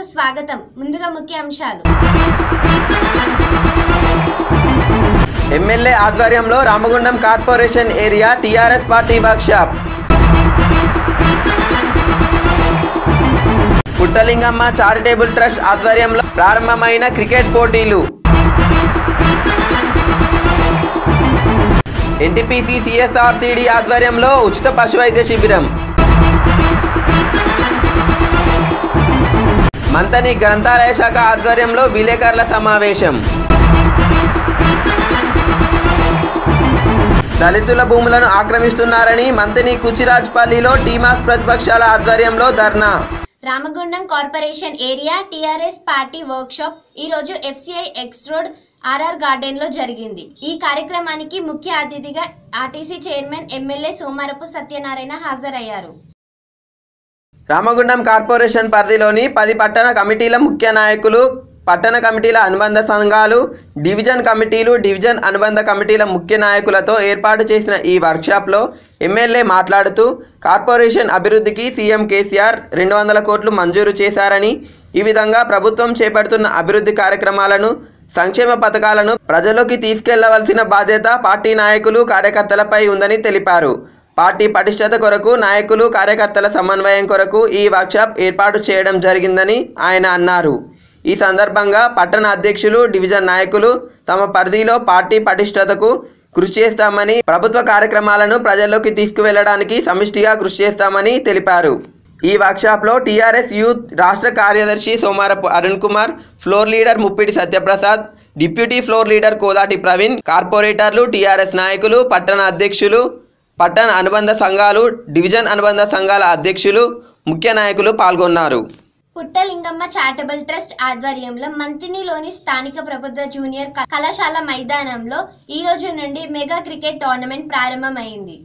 స్వాగతం ముందుగా ముఖ్యాంశాలు ఎమ్మెల్యే ఆధ్వర్యంలో Ramagundam corporation area TRS party workshop Puttalingamma charitable trust ఆధ్వర్యంలో ప్రారంభమైన క్రికెట్ పోటీలు ఎన్టీపీసీ సిఎస్ఆర్సిడి ఆధ్వర్యంలో ఉచిత పశు వైద్య శిబిరం మంతని గ్రంథాలయ శాఖ ఆధ్వర్యంలో విలేకరుల సమావేశం దళితుల భూములను ఆక్రమిస్తున్నారని మంత్రి కుచిరాజ్పల్లిలో టీమాస్ ప్రతిపక్షాల ఆధ్వర్యంలో ధర్నా Ramagundam corporation area TRS party workshop ఈరోజు FCI X road RR garden లో జరిగింది ఈ కార్యక్రమానికి ముఖ్య అతిథిగా RTC chairman MLA Somarapu Satyanarayana హాజరయ్యారు రామగుండం కార్పొరేషన్ పరిధిలోని పది పట్టణ కమిటీల ముఖ్య నాయకులు పట్టణ కమిటీల అనుబంధ సంఘాలు డివిజన్ కమిటీలు డివిజన్ అనుబంధ కమిటీల ముఖ్య నాయకులతో ఏర్పాటు చేసిన ఈ వర్క్షాప్లో ఎమ్మెల్యే మాట్లాడుతూ కార్పొరేషన్ అభివృద్ధికి సీఎం కేసీఆర్ రెండు వందల కోట్లు మంజూరు చేశారని ఈ విధంగా ప్రభుత్వం చేపడుతున్న అభివృద్ధి కార్యక్రమాలను సంక్షేమ పథకాలను ప్రజల్లోకి తీసుకెళ్లవలసిన బాధ్యత పార్టీ నాయకులు కార్యకర్తలపై ఉందని తెలిపారు పార్టీ పటిష్టత కొరకు నాయకులు కార్యకర్తల సమన్వయం కొరకు ఈ వర్క్షాప్ ఏర్పాటు చేయడం జరిగిందని ఆయన అన్నారు ఈ సందర్భంగా పట్టణ అధ్యక్షులు డివిజన్ నాయకులు తమ పరిధిలో పార్టీ పటిష్టతకు కృషి చేస్తామని ప్రభుత్వ కార్యక్రమాలను ప్రజల్లోకి తీసుకువెళ్లడానికి సమిష్టిగా కృషి చేస్తామని తెలిపారు ఈ వర్క్షాప్లో టీఆర్ఎస్ యూత్ రాష్ట్ర కార్యదర్శి Somarapu Arun Kumar floor leader Muppidi Satyaprasad deputy floor leader Kodati Praveen కార్పొరేటర్లు టీఆర్ఎస్ నాయకులు పట్టణ అధ్యక్షులు పట్టణ అనుబంధ సంఘాలు డివిజన్ అనుబంధ సంఘాల అధ్యక్షులు ముఖ్య నాయకులు పాల్గొన్నారు పుట్టలింగమ్మ చారిటబుల్ ట్రస్ట్ ఆధ్వర్యంలో మంతినిలోని స్థానిక ప్రభుత్వ జూనియర్ క- కళాశాల మైదానంలో ఈ రోజు నుండి మెగా క్రికెట్ టోర్నమెంట్ ప్రారంభమైంది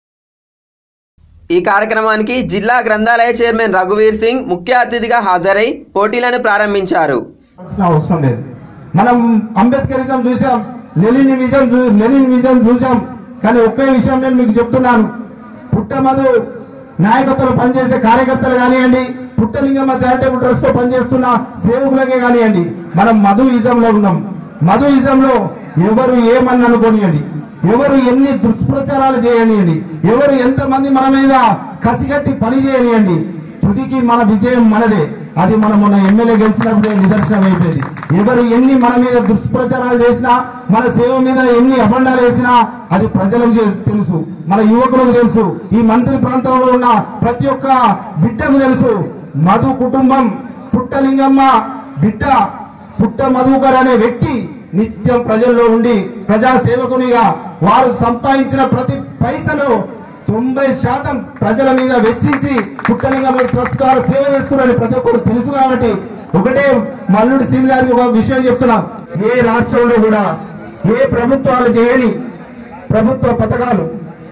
ఈ కార్యక్రమానికి జిల్లా గ్రంథాలయ చైర్మన్ రఘువీర్ సింగ్ ముఖ్య అతిథిగా హాజరై పోటీలను ప్రారంభించారు అవసరం అవసరం లేదు మనం అంబేద్కరిజం చూసాం లెనిన్ విజన్ చూ- లెనిన్ విజన్ చూసాం కానీ ఒకే విషయం నేను మీకు చెప్తున్నాను పుట్టమధు నాయకత్వంలో పనిచేసే కార్యకర్తలు కానివ్వండి పుట్టలింగమ్మ చారిటబుల్ ట్రస్ట్ లో పనిచేస్తున్న సేవకులకే కానివ్వండి మనం మధు ఇజంలో ఉన్నాం మధు ఇజంలో ఎవరు ఏమని అనుకోనియండి ఎవరు ఎన్ని దుష్ప్రచారాలు చేయనియండి ఎవరు ఎంతమంది మన మీద కసిగట్టి పని చేయనియండి తుదికి మన విజయం మనదే అది మనం మొన్న ఎమ్మెల్యే గెలిచినప్పుడే నిదర్శనం అయిపోయింది ఎవరు ఎన్ని మన మీద దుష్ప్రచారాలు చేసినా మన సేవ మీద ఎన్ని అబండాలు వేసినా అది ప్రజలకు చే- తెలుసు మన యువకులకు తెలుసు ఈ మంత్రి ప్రాంతంలో ఉన్న ప్రతి ఒక్క బిడ్డకు తెలుసు మధు కుటుంబం పుట్టలింగమ్మ బిడ్డ పుట్ట మధుకర్ అనే వ్యక్తి నిత్యం ప్రజల్లో ఉండి ప్రజా సేవకునిగా వారు సంపాదించిన ప్రతి పైసలో తొంభై శాతం ప్రజల మీద వెచ్చించి పుట్టలింగం ట్రస్ట్ ద్వారా సేవ చేస్తున్నారని ప్రతి ఒక్కరు తెలుసు కాబట్టి ఒకటే మల్లుడి సింగ్ గారికి ఒక విషయం చెప్తున్నా ఏ రాష్ట్రంలో కూడా ఏ ప్రభుత్వాలు చేయని ప్రభుత్వ పథకాలు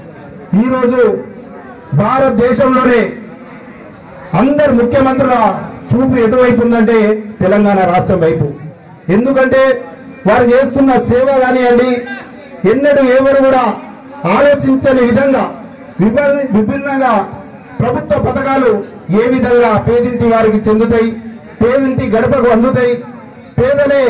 ఈరోజు భారతదేశంలోనే అందరు ముఖ్యమంత్రుల చూపు ఎటువైపు ఉందంటే తెలంగాణ రాష్ట్రం వైపు ఎందుకంటే వారు చేస్తున్న సేవ కానివ్వండి ఎన్నడూ ఎవరు కూడా ఆలోచించని విధంగా విభ- విభిన్నంగా ప్రభుత్వ పథకాలు ఏ విధంగా పేదింటి వారికి చెందుతాయి పేదింటి గడపకు అందుతాయి పేదలే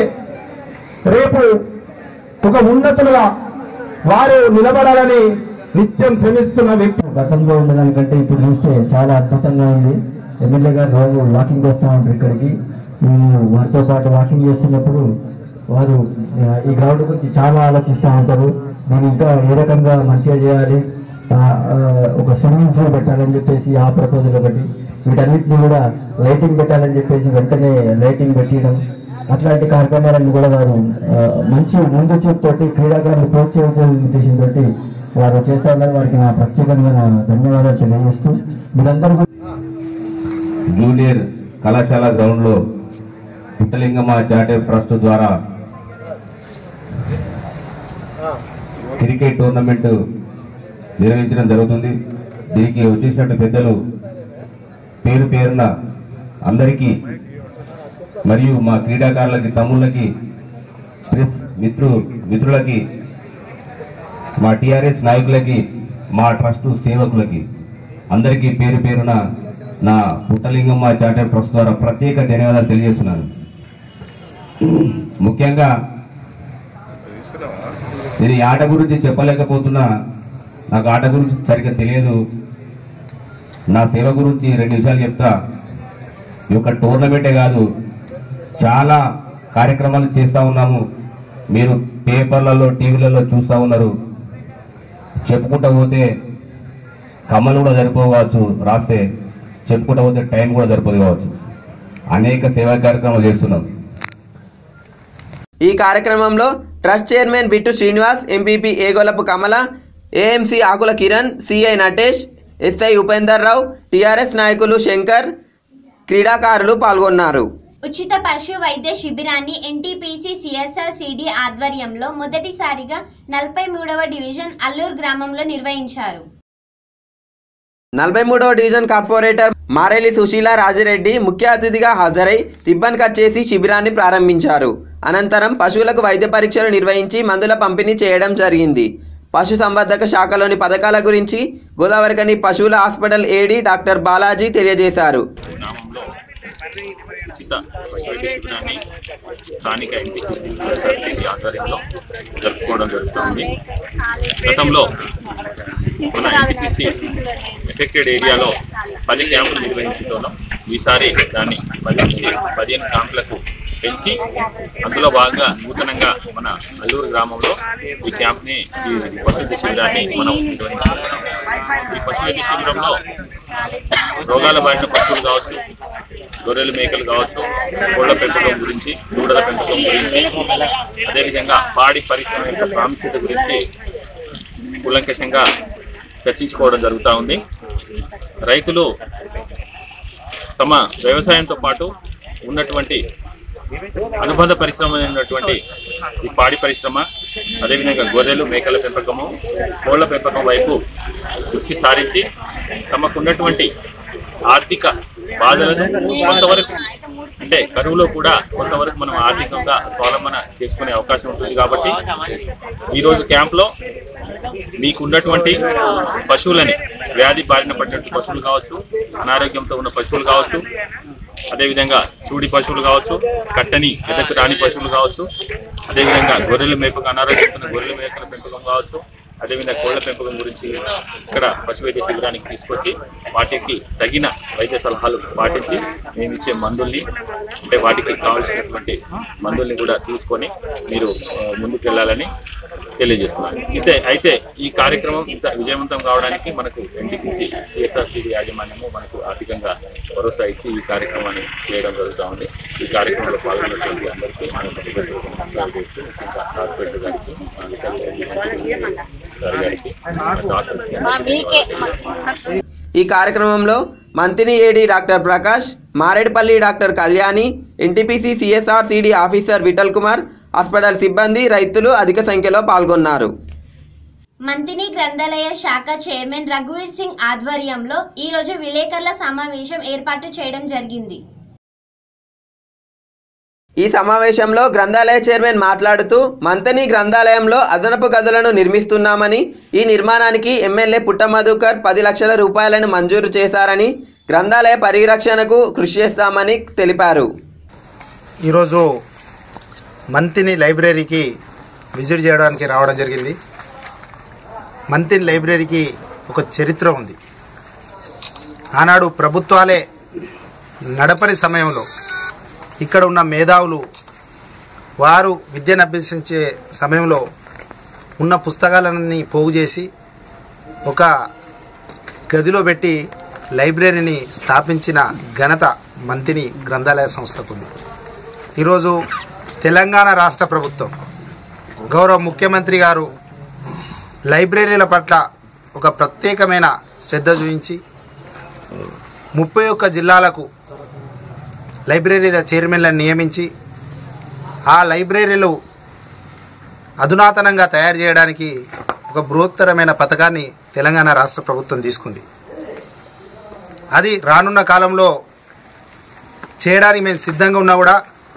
రేపు ఒక ఉన్నతులుగా వారు నిలబడాలని నిత్యం శ్రమిస్తున్న వ్యక్తి గతంలో ఉండడానికంటే ఇప్పుడు చూస్తే చాలా అద్భుతంగా ఉంది ఎమ్మెల్యే గారు రోజు వాకింగ్ వస్తూ ఉంటారు ఇక్కడికి మేము వారితో పాటు వాకింగ్ చేస్తున్నప్పుడు వారు ఆ, ఈ గ్రౌండ్ గురించి చాలా ఆలోచిస్తూ ఉంటారు నేను ఇంకా ఏ రకంగా మంచిగా చేయాలి ఆ, ఆ, ఒక స్విమ్మింగ్ పూల్ పెట్టాలని చెప్పేసి ఆ ప్రపోజల్ ఒకటి వీటన్నిటిని కూడా లైటింగ్ పెట్టాలని చెప్పేసి వెంటనే లైటింగ్ పెట్టడం అట్లాంటి కార్యక్రమాలన్నీ కూడా వారు ఆ, మంచి ముందు చూపుతోటి క్రీడాకారులు ప్రోత్సహించే ఉద్దేశంతో వారు చేస్తారని వారికి నా ప్రత్యేకమైన ధన్యవాదాలు తెలియజేస్తూ మీరందరూ కూడా జూనియర్ కళాశాల గ్రౌండ్ లో పుట్టలింగమ్మ చారిటబుల్ ట్రస్ట్ ద్వారా క్రికెట్ టోర్నమెంట్ నిర్వహించడం జరుగుతుంది దీనికి వచ్చేసినట్టు పెద్దలు పేరు పేరున అందరికీ మరియు మా క్రీడాకారులకి తమ్ముళ్ళకి ప్రెస్ మిత్రు మిత్రులకి మా టిఆర్ఎస్ నాయకులకి మా ట్రస్ట్ సేవకులకి అందరికీ పేరు పేరున నా పుట్టలింగమ్మ చార్టర్ ట్రస్ట్ ద్వారా ప్రత్యేక ధన్యవాదాలు తెలియజేస్తున్నాను ముఖ్యంగా నేను ఈ ఆట గురించి చెప్పలేకపోతున్నా నాకు ఆట గురించి సరిగ్గా తెలియదు నా సేవ గురించి రెండు విషయాలు చెప్తా ఈ యొక్క టోర్నమెంటే కాదు చాలా కార్యక్రమాలు చేస్తూ ఉన్నాము మీరు పేపర్లలో టీవీలలో చూస్తూ ఉన్నారు చెప్పుకుంటూ పోతే కమ్మలు కూడా సరిపోవచ్చు రాస్తే చెప్పుకుంటూ పోతే టైం కూడా సరిపోదు కావచ్చు అనేక సేవా కార్యక్రమాలు చేస్తున్నాం ఈ కార్యక్రమంలో trust chairman Bittu Srinivas MPP Egolapu Kamala AMC Akula Kiran CI Natesh SI Upender Rao TRS నాయకులు శంకర్ క్రీడాకారులు పాల్గొన్నారు ఉచిత పశు వైద్య శిబిరాన్ని ఎన్టీపీసీ సిఎస్ఆర్ సిడి ఆధ్వర్యంలో మొదటిసారిగా నలభై మూడవ డివిజన్ అల్లూరు గ్రామంలో నిర్వహించారు నలభై మూడవ డివిజన్ కార్పొరేటర్ మారేలి సుశీల రాజిరెడ్డి ముఖ్య అతిథిగా హాజరై రిబ్బన్ కట్ చేసి శిబిరాన్ని ప్రారంభించారు అనంతరం పశువులకు వైద్య పరీక్షలు నిర్వహించి మందుల పంపిణీ చేయడం జరిగింది పశు సంవర్ధక శాఖలోని పథకాల గురించి గోదావరికని పశువుల హాస్పిటల్ ఏడి డాక్టర్ బాలాజీ తెలియజేశారు గ్రామంలో ఉచిత వైద్య శిబిరాన్ని స్థానిక ఎన్టీపీసీ ఆధ్వర్యంలో జరుపుకోవడం జరుగుతుంది గతంలో మన ఎన్టీపీసీ ఎఫెక్టెడ్ ఏరియాలో పది క్యాంపులు నిర్వహించడంలో ఈసారి దాన్ని పది నుంచి పదిహేను క్యాంపులకు పెంచి అందులో భాగంగా నూతనంగా మన అల్లూరు గ్రామంలో ఈ క్యాంప్ని ఈ పశు వైద్య శిబిరాన్ని మనం నిర్వహించుకుంటున్నాం ఈ పశు వైద్య శిబిరంలో రోగాల బారిన పశువులు కావచ్చు గొర్రెలు మేకలు కావచ్చు కోళ్ల పెంపకం గురించి దూడల పెంపకం గురించి అదేవిధంగా పాడి పరిశ్రమ యొక్క ప్రాముఖ్యత గురించి కూలంకషంగా చర్చించుకోవడం జరుగుతూ ఉంది రైతులు తమ వ్యవసాయంతో పాటు ఉన్నటువంటి అనుబంధ పరిశ్రమ అయినటువంటి ఈ పాడి పరిశ్రమ అదేవిధంగా గొర్రెలు మేకల పెంపకము కోళ్ల పెంపకం వైపు దృష్టి సారించి తమకున్నటువంటి ఆర్థిక బాధలను కొంతవరకు అంటే కరువులో కూడా కొంతవరకు మనం ఆర్థికంగా స్వావలంబన చేసుకునే అవకాశం ఉంటుంది కాబట్టి ఈరోజు క్యాంప్లో మీకు ఉన్నటువంటి పశువులని వ్యాధి బారిన పడినటువంటి పశువులు కావచ్చు అనారోగ్యంతో ఉన్న పశువులు కావచ్చు అదేవిధంగా చూడి పశువులు కావచ్చు కట్టని ఎదకు రాని పశువులు కావచ్చు అదేవిధంగా గొర్రెల మేపకు అనారోగ్యంతో ఉన్న గొర్రెల మేకల పెంపకం కావచ్చు అదేవిధంగా కోళ్ల పెంపకం గురించి ఇక్కడ పశు వైద్య శిబిరానికి తీసుకొచ్చి వాటికి తగిన వైద్య సలహాలు పాటించి మేము ఇచ్చే మందుల్ని అంటే వాటికి కావాల్సినటువంటి మందుల్ని కూడా తీసుకొని మీరు ఆ, ముందుకు వెళ్ళాలని తెలియజేస్తున్నాను అయితే అయితే ఈ కార్యక్రమం ఇంత విజయవంతం కావడానికి మనకు ఎన్టీపీసీ సిఎస్ఆర్సీడీ యాజమాన్యము మనకు ఆర్థికంగా భరోసా ఇచ్చి ఈ కార్యక్రమాన్ని చేయడం జరుగుతూ ఉంది ఈ కార్యక్రమంలో పాల్గొన్నటువంటి అందరికీ మన నమస్కారాలు చేస్తూ ముఖ్యంగా కార్పొరేటర్ గారికి మా విశాఖ సార్ గారికి మా డాక్టర్స్కి అందరికీ ధన్యవాదాలు. ఈ కార్యక్రమంలో Manthani AD doctor Prakash Maredupalli doctor Kalyani NTPC CSR CD officer Vithal Kumar hospital సిబ్బంది రైతులు అధిక సంఖ్యలో పాల్గొన్నారు మంతిని గ్రంథాలయ శాఖ చైర్మన్ రఘువీర్ సింగ్ ఆధ్వర్యంలో ఈరోజు విలేకరుల సమావేశం ఏర్పాటు చేయడం జరిగింది ఈ సమావేశంలో గ్రంథాలయ చైర్మన్ మాట్లాడుతూ మంతని గ్రంథాలయంలో అదనపు గదులను నిర్మిస్తున్నామని ఈ నిర్మాణానికి ఎమ్మెల్యే పుట్ట మధుకర్ పది లక్షల రూపాయలను మంజూరు చేశారని గ్రంథాలయ పరిరక్షణకు కృషి చేస్తామని తెలిపారు ఈరోజు మంతిని లైబ్రరీకి విజిట్ చేయడానికి రావడం జరిగింది మంతిని లైబ్రరీకి ఒక చరిత్ర ఉంది ఆనాడు ప్రభుత్వాలే నడపని సమయంలో ఇక్కడ ఉన్న మేధావులు వారు విద్యను అభ్యసించే సమయంలో ఉన్న పుస్తకాలన్నీ పోగు చేసి ఒక గదిలో పెట్టి లైబ్రరీని స్థాపించిన ఘనత మంతిని గ్రంథాలయ సంస్థకు ఉంది ఈరోజు తెలంగాణ రాష్ట్ర ప్రభుత్వం గౌరవ ముఖ్యమంత్రి గారు లైబ్రరీల పట్ల ఒక ప్రత్యేకమైన శ్రద్ధ చూపించి ముప్పై ఒక్క జిల్లాలకు లైబ్రరీల చైర్మన్లను నియమించి ఆ లైబ్రరీలు అధునాతనంగా తయారు చేయడానికి ఒక బృహత్తరమైన పథకాన్ని తెలంగాణ రాష్ట్ర ప్రభుత్వం తీసుకుంది అది రానున్న కాలంలో చేయడానికి మేము సిద్ధంగా ఉన్నా కూడా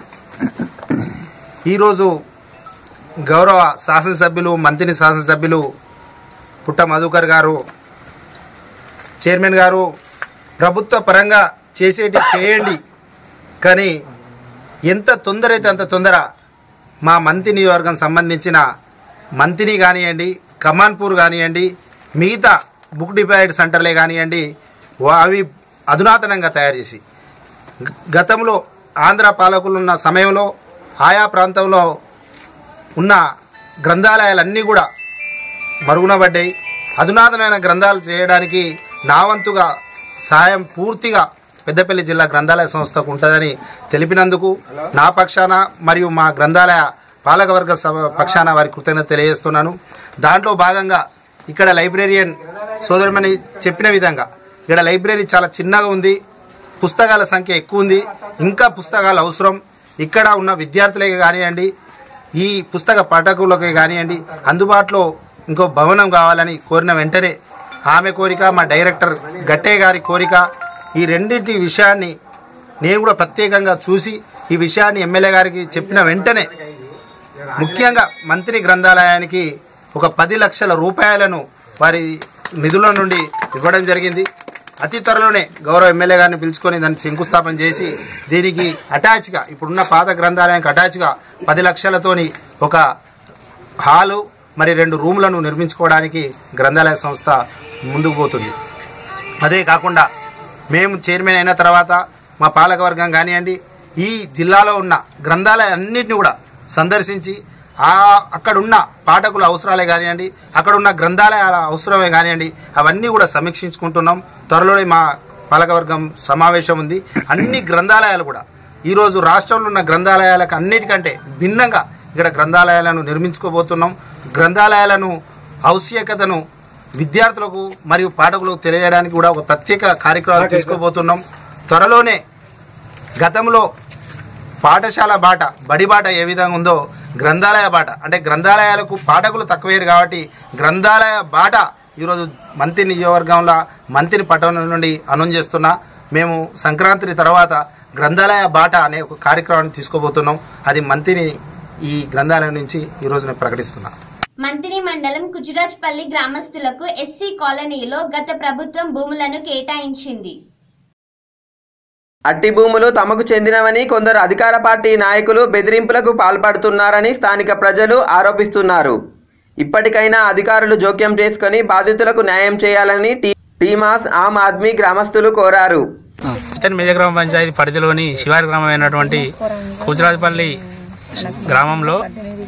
ఈరోజు గౌరవ శాసనసభ్యులు మంత్రి శాసనసభ్యులు పుట్ట మధుకర్ గారు చైర్మన్ గారు ప్రభుత్వ పరంగా చేసేటి చేయండి కానీ ఎంత తొందర అయితే అంత తొందర మా మంత్రి నియోజకవర్గం సంబంధించిన మంత్రిని కానివ్వండి కమాన్పూర్ కానివ్వండి మిగతా బుక్ డిపాజిట్ సెంటర్లే కానివ్వండి వా- అవి అధునాతనంగా తయారు చేసి గ- గతంలో ఆంధ్ర పాలకులు ఉన్న సమయంలో ఆయా ప్రాంతంలో ఉన్న గ్రంథాలయాలన్నీ కూడా మరుగున పడ్డాయి అధునాతనమైన గ్రంథాలు చేయడానికి నా వంతుగా సహాయం పూర్తిగా పెద్దపల్లి జిల్లా గ్రంథాలయ సంస్థకు ఉంటుందని తెలిపినందుకు నా పక్షాన మరియు మా గ్రంథాలయ పాలకవర్గ సభ పక్షాన వారి కృతజ్ఞత తెలియజేస్తున్నాను దాంట్లో భాగంగా ఇక్కడ లైబ్రేరియన్ సోదరుమని చెప్పిన విధంగా ఇక్కడ లైబ్రరీ చాలా చిన్నగా ఉంది పుస్తకాల సంఖ్య ఎక్కువ ఉంది ఇంకా పుస్తకాలు అవసరం ఇక్కడ ఉన్న విద్యార్థులకే కానివ్వండి ఈ పుస్తక పాఠకులకే కానివ్వండి అందుబాటులో ఇంకో భవనం కావాలని కోరిన వెంటనే ఆమె కోరిక మా డైరెక్టర్ గట్టే గారి కోరిక ఈ రెండింటి విషయాన్ని నేను కూడా ప్రత్యేకంగా చూసి ఈ విషయాన్ని ఎమ్మెల్యే గారికి చెప్పిన వెంటనే ముఖ్యంగా మంత్రి గ్రంథాలయానికి ఒక పది లక్షల రూపాయలను వారి నిధుల నుండి ఇవ్వడం జరిగింది అతి త్వరలోనే గౌరవ ఎమ్మెల్యే గారిని పిలుచుకొని దాన్ని శంకుస్థాపన చేసి దీనికి అటాచ్గా ఇప్పుడున్న పాత గ్రంథాలయానికి అటాచ్గా పది లక్షలతోని ఒక హాలు మరి రెండు రూములను నిర్మించుకోవడానికి గ్రంథాలయ సంస్థ ముందుకు పోతుంది అదే కాకుండా మేము చైర్మన్ అయిన తర్వాత మా పాలకవర్గం కానివ్వండి ఈ జిల్లాలో ఉన్న గ్రంథాలయాలన్నింటినీ కూడా సందర్శించి ఆ అక్కడున్న పాఠకుల అవసరాలే కానివ్వండి అక్కడ ఉన్న గ్రంథాలయాల అవసరమే కానివ్వండి అవన్నీ కూడా సమీక్షించుకుంటున్నాం త్వరలోనే మా పాలకవర్గం సమావేశం ఉంది అన్ని గ్రంథాలయాలు కూడా ఈరోజు రాష్ట్రంలో ఉన్న గ్రంథాలయాలకు అన్నిటికంటే భిన్నంగా ఇక్కడ గ్రంథాలయాలను నిర్మించుకోబోతున్నాం గ్రంథాలయాలను ఆవశ్యకతను విద్యార్థులకు మరియు పాఠకులకు తెలియజేయడానికి కూడా ఒక ప్రత్యేక కార్యక్రమం తీసుకోబోతున్నాం త్వరలోనే గతంలో పాఠశాల బాట బడి బాట ఏ విధంగా ఉందో గ్రంథాలయ బాట అంటే గ్రంథాలయాలకు పాఠకులు తక్కువేరు కాబట్టి గ్రంథాలయ బాట ఈరోజు మంత్రి నియోజకవర్గంలో మంత్రి పట్టణం నుండి అనౌన్స్ చేస్తున్నా మేము సంక్రాంతి తర్వాత గ్రంథాలయ బాట అనే ఒక కార్యక్రమాన్ని తీసుకోబోతున్నాం అది మంత్రిని ఈ గ్రంథాలయం నుంచి ఈరోజు నేను ప్రకటిస్తున్నా మంతిని మండలం కుజురాజ్పల్లి గ్రామస్తులకు ఎస్సీ కాలనీలో గత ప్రభుత్వం భూములను కేటాయించింది అట్టి భూములు తమకు చెందినవని కొందరు అధికార పార్టీ నాయకులు బెదిరింపులకు పాల్పడుతున్నారని స్థానిక ప్రజలు ఆరోపిస్తున్నారు ఇప్పటికైనా అధికారులు జోక్యం చేసుకొని బాధితులకు న్యాయం చేయాలని టీ- టీమాస్ ఆమ్ ఆద్మీ గ్రామస్తులు కోరారు ఇతని మేజర్ గ్రామ పంచాయతీ పరిధిలోని శివారి గ్రామం అయినటువంటి కూచురాజపల్లి గ్రామంలో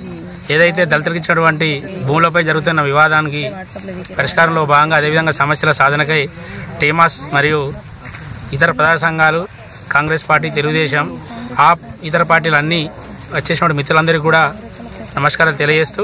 ఏదైతే దళితులకు ఇచ్చినటువంటి భూములపై జరుగుతున్న వివాదానికి పరిష్కారంలో భాగంగా అదేవిధంగా సమస్యల సాధనకై టీమాస్ మరియు ఇతర ప్రజా సంఘాలు కాంగ్రెస్ పార్టీ తెలుగుదేశం ఆప్ ఇతర పార్టీలు అన్నీ వచ్చేసిన మిత్రులందరికీ కూడా నమస్కారాలు తెలియజేస్తూ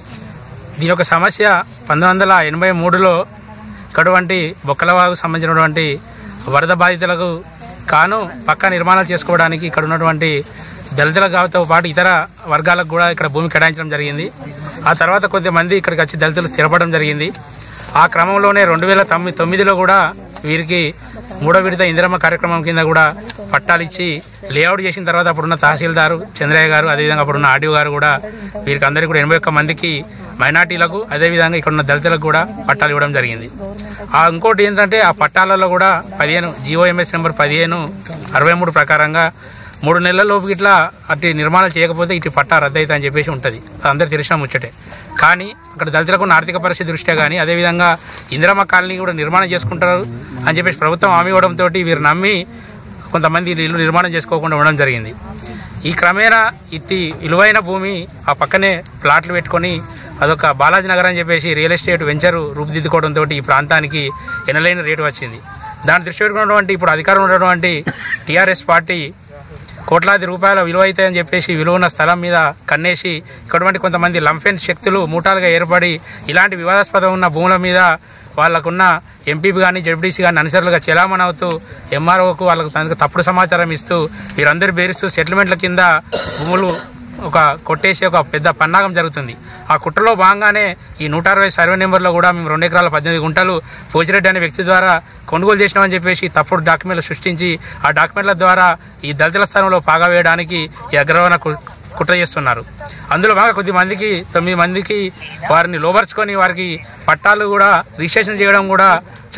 దీని యొక్క సమస్య పంతొమ్మిది వందల ఎనభై మూడులో ఇక్కడటువంటి బొక్కలవాగు సంబంధించినటువంటి వరద బాధితులకు కాను పక్కా నిర్మాణాలు చేసుకోవడానికి ఇక్కడ ఉన్నటువంటి దళితుల కావతో పాటు ఇతర వర్గాలకు కూడా ఇక్కడ భూమి కేటాయించడం జరిగింది ఆ తర్వాత కొద్దిమంది ఇక్కడికి వచ్చి దళితులు స్థిరపడడం జరిగింది ఆ క్రమంలోనే రెండు వేల తొమ్మిది తొమ్మిదిలో కూడా వీరికి మూడో విడత ఇందిరమ్మ కార్యక్రమం కింద కూడా పట్టాలు ఇచ్చి లేఅవుట్ చేసిన తర్వాత అప్పుడున్న తహసీల్దారు చంద్రయ్య గారు అదేవిధంగా అప్పుడున్న ఆర్డీఓ గారు కూడా వీరికి అందరికీ కూడా ఎనభై ఒక్క మందికి మైనార్టీలకు అదేవిధంగా ఇక్కడ ఉన్న దళితులకు కూడా పట్టాలు ఇవ్వడం జరిగింది ఆ ఇంకోటి ఏంటంటే ఆ పట్టాలలో కూడా పదిహేను జిఓఎంఎస్ నెంబర్ పదిహేను అరవై మూడు ప్రకారంగా మూడు నెలల లోపు ఇట్లా అట్టి నిర్మాణాలు చేయకపోతే ఇటు పట్టా రద్దయితా అని చెప్పేసి ఉంటుంది అందరు తెలిసిన ముచ్చటే కానీ అక్కడ దళితులకు ఉన్న ఆర్థిక పరిస్థితి దృష్ట్యా కానీ అదేవిధంగా ఇందిరమ్మ కాలనీ కూడా నిర్మాణం చేసుకుంటారు అని చెప్పేసి ప్రభుత్వం హామీ ఇవ్వడంతో వీరు నమ్మి కొంతమంది ఇల్లు నిర్మాణం చేసుకోకుండా ఉండడం జరిగింది ఈ క్రమేణా ఇట్టి విలువైన భూమి ఆ పక్కనే ప్లాట్లు పెట్టుకొని అదొక బాలాజీ నగర్ అని చెప్పేసి రియల్ ఎస్టేట్ వెంచర్ రూపుదిద్దుకోవడంతో ఈ ప్రాంతానికి ఎనలేని రేటు వచ్చింది దాన్ని దృష్టి పెట్టుకున్నటువంటి ఇప్పుడు అధికారం ఉన్నటువంటి టీఆర్ఎస్ పార్టీ కోట్లాది రూపాయల విలువ అవుతాయని చెప్పేసి విలువ ఉన్న స్థలం మీద కన్నేసి ఇక్కడటువంటి కొంతమంది లంఫెన్ శక్తులు మూటాలుగా ఏర్పడి ఇలాంటి వివాదాస్పదం ఉన్న భూముల మీద వాళ్ళకున్న ఎంపీపీ కానీ జడ్పీసీ కానీ అనుసరులుగా చెలామణి అవుతూ ఎంఆర్ఓకు వాళ్ళకు తనకు తప్పుడు సమాచారం ఇస్తూ వీరందరూ బేరిస్తూ సెటిల్మెంట్ల కింద భూములు ఒక కొట్టేసి ఒక పెద్ద పన్నాగం జరుగుతుంది ఆ కుట్రలో భాగంగానే ఈ నూట అరవై సర్వే నెంబర్లో కూడా మేము రెండు ఎకరాల పద్దెనిమిది గుంటలు పోచిరెడ్డి అనే వ్యక్తి ద్వారా కొనుగోలు చేసినామని చెప్పేసి తప్పుడు డాక్యుమెంట్లు సృష్టించి ఆ డాక్యుమెంట్ల ద్వారా ఈ దళితుల స్థానంలో పాగా వేయడానికి ఈ అగ్రవణ కు- కుట్ర చేస్తున్నారు అందులో బాగా కొద్ది మందికి తొమ్మిది మందికి వారిని లోబర్చుకొని వారికి పట్టాలు కూడా రిజిస్ట్రేషన్ చేయడం కూడా చాలా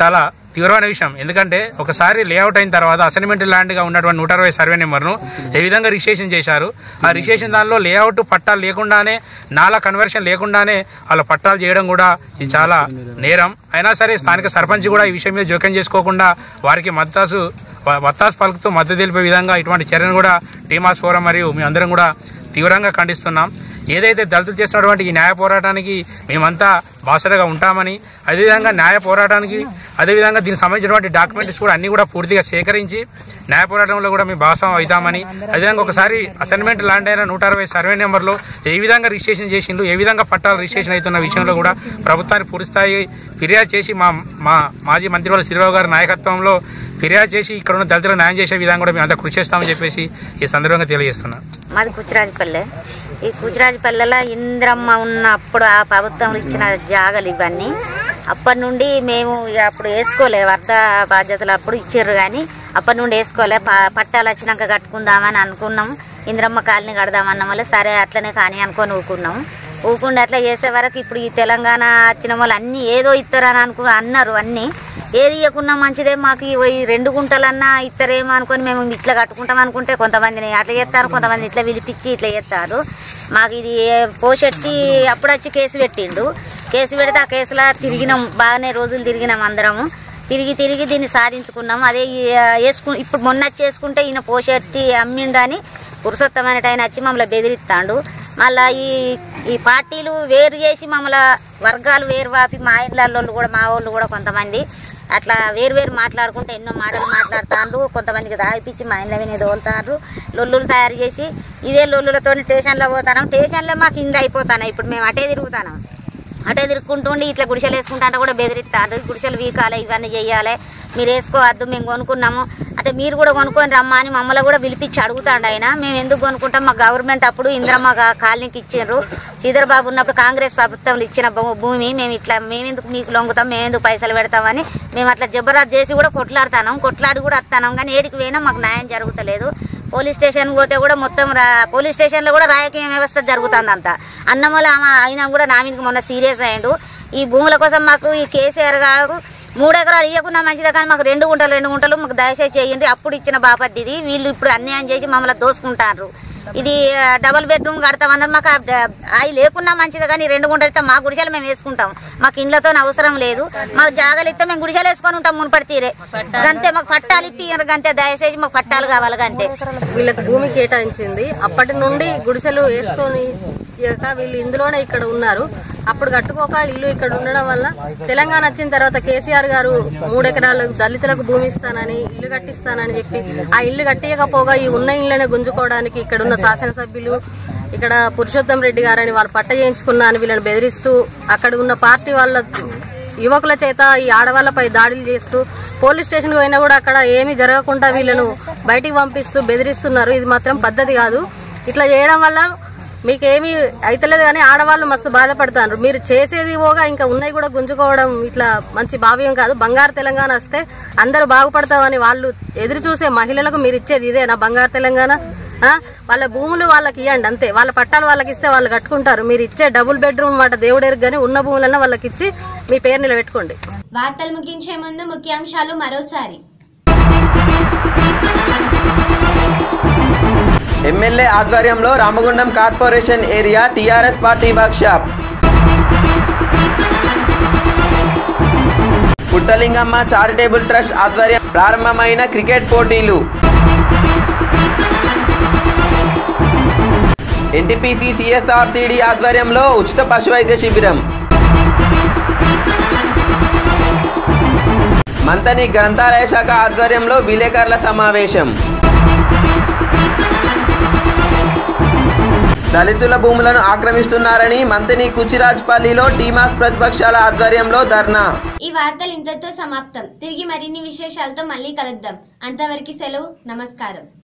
తీవ్రమైన విషయం ఎందుకంటే ఒకసారి లేఅవుట్ అయిన తర్వాత అసైన్మెంట్ ల్యాండ్గా ఉన్నటువంటి నూట అరవై సర్వే నెంబర్ను ఏ విధంగా రిజిస్ట్రేషన్ చేశారు ఆ రిజిస్ట్రేషన్ దానిలో లేఅవుట్ పట్టాలు లేకుండానే నాలా కన్వర్షన్ లేకుండానే వాళ్ళ పట్టాలు చేయడం కూడా ఇది చాలా నేరం అయినా సరే స్థానిక సర్పంచ్ కూడా ఈ విషయం మీద జోక్యం చేసుకోకుండా వారికి మద్దతు వత్తాసు పలుకుతూ మద్దతు తెలిపే విధంగా ఇటువంటి చర్యను కూడా టీమాస్ ఫోరం మరియు మేమందరం కూడా తీవ్రంగా ఖండిస్తున్నాం ఏదైతే దళితులు చేస్తున్నటువంటి ఈ న్యాయ పోరాటానికి మేమంతా బాసటగా ఉంటామని అదేవిధంగా న్యాయ పోరాటానికి అదేవిధంగా దీనికి సంబంధించినటువంటి డాక్యుమెంట్స్ కూడా అన్ని కూడా పూర్తిగా సేకరించి న్యాయ పోరాటంలో కూడా మేము భాగస్వామి అవుతామని అదేవిధంగా ఒకసారి అసైన్మెంట్ ల్యాండ్ అయిన నూట అరవై సర్వే నెంబర్లో ఏ విధంగా రిజిస్ట్రేషన్ చేసిండు ఏ విధంగా పట్టాలు రిజిస్ట్రేషన్ అవుతున్న విషయంలో కూడా ప్రభుత్వానికి పూర్తిస్థాయి ఫిర్యాదు చేసి మా మా మాజీ మంత్రి వాళ్ళ శ్రీరావు గారి నాయకత్వంలో ఫిర్యాదు చేసి ఇక్కడ ఉన్న దళితులకు న్యాయం చేసే విధంగా కూడా మేము అంతా కృషి చేస్తామని చెప్పేసి ఈ సందర్భంగా తెలియజేస్తున్నాం మాది కుచిరాజపల్లె ఈ కుచిరాజపల్లెలో ఇంద్రమ్మ ఉన్నప్పుడు ఆ ప్రభుత్వం ఇచ్చిన జాగలు ఇవన్నీ అప్పటి నుండి మేము ఇక అప్పుడు వేసుకోలే వరద బాధ్యతలు అప్పుడు ఇచ్చారు కానీ అప్పటి నుండి వేసుకోలే ప- పట్టాలు వచ్చినాక కట్టుకుందామని అనుకున్నాము ఇంద్రమ్మ కాలనీ కడదామన్న వల్ల సరే అట్లనే కానీ అనుకొని ఊకున్నాము ఊకుండా అట్లా చేసే వరకు ఇప్పుడు ఈ తెలంగాణ వచ్చిన వాళ్ళు అన్ని ఏదో ఇస్తారని అనుకు అన్నారు అన్ని ఏది ఇవ్వకున్నా మంచిదే మాకు ఈ ఈ రెండు గుంటలన్నా ఇస్తారేమో అనుకొని మేము ఇట్లా కట్టుకుంటాం అనుకుంటే కొంతమందిని అట్లా చేస్తారు కొంతమంది ఇట్లా పిలిపించి ఇట్లా చేస్తారు మాకు ఇది పోషెట్టి అప్పుడు వచ్చి కేసు పెట్టిండు కేసు పెడితే ఆ కేసులో తిరిగినాం బాగానే రోజులు తిరిగినాం అందరము తిరిగి తిరిగి దీన్ని సాధించుకున్నాం అదే ఈ, ఆ, వేసుకు ఇప్పుడు మొన్న వచ్చి వేసుకుంటే ఈయన పోషెట్టి అమ్మిండని పురుషోత్తమైన ఆయన వచ్చి మమ్మల్ని బెదిరిస్తాడు మళ్ళా ఈ ఈ పార్టీలు వేరు చేసి మమ్మల్ని వర్గాలు వేరు వాపి మా ఇళ్ళల్లో కూడా మా వాళ్ళు కూడా కొంతమంది అట్లా వేరు వేరు మాట్లాడుకుంటే ఎన్నో మాటలు మాట్లాడుతాండ్రు కొంతమందికి దాగిపించి మా ఇండ్ల మీద తోలుతారు లొల్లులు తయారు చేసి ఇదే లొల్లులతో స్టేషన్లో పోతాను స్టేషన్లో మాకు ఇంద అయిపోతాను ఇప్పుడు మేము అటే తిరుగుతాను అటే తిరుక్కుంటుండి ఇట్లా గుడిసెలు వేసుకుంటా కూడా బెదిరిస్తారు గుడిసెలు వీకాలి ఇవన్నీ చెయ్యాలి మీరు వేసుకోవద్దు మేము కొనుక్కున్నాము అంటే మీరు కూడా కొనుక్కొని రమ్మా అని మమ్మల్ని కూడా పిలిపించి అడుగుతాండు ఆయన మేము ఎందుకు కొనుక్కుంటాం మా గవర్నమెంట్ అప్పుడు ఇంద్రమ్మ గా- కాలనీకి ఇచ్చిండ్రు శ్రీధర్ ఉన్నప్పుడు కాంగ్రెస్ ప్రభుత్వం ఇచ్చిన భూ- భూమి మేము ఇట్లా మేమెందుకు మీకు లొంగుతాం మేమెందుకు పైసలు పెడతామని మేము అట్లా జబర్దస్త్ చేసి కూడా కొట్లాడుతాం కొట్లాడి కూడా వస్తాం కానీ ఏడికి పోయినా మాకు న్యాయం జరుగుతలేదు పోలీస్ స్టేషన్ పోతే కూడా మొత్తం రా- పోలీస్ స్టేషన్ లో కూడా రాజకీయ వ్యవస్థ జరుగుతుంది అంతా అన్నమూల ఆమె అయినా కూడా నా మీదకి మొన్న సీరియస్ అయ్యిండు ఈ భూముల కోసం మాకు ఈ కేసీఆర్ గారు మూడు ఎకరాలు ఇవ్వకుండా మంచిదే కానీ మాకు రెండు గుంటలు రెండు గుంటలు మాకు దయచేసి చేయండి అప్పుడు ఇచ్చిన బాపద్ది ఇది వీళ్ళు ఇప్పుడు అన్యాయం చేసి మమ్మల్ని దోసుకుంటారు ఇది ఆ, డబుల్ బెడ్రూమ్ కడతామన్నారు మాకు ఆ డ- అవి లేకున్నా మంచిదే కానీ రెండు గుంటలు ఇస్తే మా గుడిసెలు మేము వేసుకుంటాం మాకు ఇండ్లతో అవసరం లేదు మాకు జాగాలు ఇస్తే మేము గుడిసెలు వేసుకొని ఉంటాం మునుపటి తీరే గంతే మాకు పట్టాలు ఇప్పి గంతే దయచేసి మాకు పట్టాలు కావాలి గంతే వీళ్ళకి భూమి కేటాయించింది అప్పటి నుండి గుడిసెలు వేసుకొని ఇక వీళ్ళు ఇందులోనే ఇక్కడ ఉన్నారు అప్పుడు కట్టుకోక ఇల్లు ఇక్కడ ఉండడం వల్ల తెలంగాణ వచ్చిన తర్వాత కేసీఆర్ గారు మూడు ఎకరాలు దళితులకు భూమి ఇస్తానని ఇల్లు కట్టిస్తానని చెప్పి ఆ ఇల్లు కట్టియకపోగా ఈ ఉన్న ఇళ్ళనే గుంజుకోవడానికి ఇక్కడ ఉన్న శాసనసభ్యులు ఇక్కడ పురుషోత్తం రెడ్డి గారని వాళ్ళు పట్ట చేయించుకున్నా అని వీళ్ళని బెదిరిస్తూ అక్కడ ఉన్న పార్టీ వాళ్ళ యువకుల చేత ఈ ఆడవాళ్లపై దాడులు చేస్తూ పోలీస్ స్టేషన్ పోయినా కూడా అక్కడ ఏమీ జరగకుండా వీళ్ళను బయటికి పంపిస్తూ బెదిరిస్తున్నారు ఇది మాత్రం పద్ధతి కాదు ఇట్లా చేయడం వల్ల మీకేమీ అయితలేదు కానీ ఆడవాళ్ళు మస్తు బాధపడతారు మీరు చేసేది పోగా ఇంకా ఉన్నాయి కూడా గుంజుకోవడం ఇట్లా మంచి భావ్యం కాదు బంగారు తెలంగాణ వస్తే అందరూ బాగుపడతామని వాళ్ళు ఎదురు చూసే మహిళలకు మీరు ఇచ్చేది ఇదేనా బంగారు తెలంగాణ ఆ? వాళ్ళ భూములు వాళ్ళకి ఇవ్వండి అంతే వాళ్ళ పట్టాలు వాళ్ళకి ఇస్తే వాళ్ళు కట్టుకుంటారు మీరు ఇచ్చే డబుల్ బెడ్రూమ్ మాట దేవుడెరుగు కానీ ఉన్న భూములన్నా వాళ్ళకి ఇచ్చి మీ పేరు నిలబెట్టుకోండి వార్తలు ముగించే ముందు ముఖ్యాంశాలు మరోసారి ఎమ్మెల్యే ఆధ్వర్యంలో Ramagundam corporation area TRS party workshop Puttalingamma charitable trust ఆధ్వర్యం ప్రారంభమైన క్రికెట్ పోటీలు ఎన్టీపీసీ సిఎస్ఆర్సిడి ఆధ్వర్యంలో ఉచిత పశు వైద్య శిబిరం మంతని గ్రంథాలయ శాఖ ఆధ్వర్యంలో విలేకరుల సమావేశం దళితుల భూములను ఆక్రమిస్తున్నారని మంత్రి కుచిరాజ్పల్లిలో టీమాస్ ప్రతిపక్షాల ఆధ్వర్యంలో ధర్నా ఈ వార్తలు ఇంతటితో సమాప్తం తిరిగి మరిన్ని విశేషాలతో మళ్ళీ కలుద్దాం అంతవరకు సెలవు నమస్కారం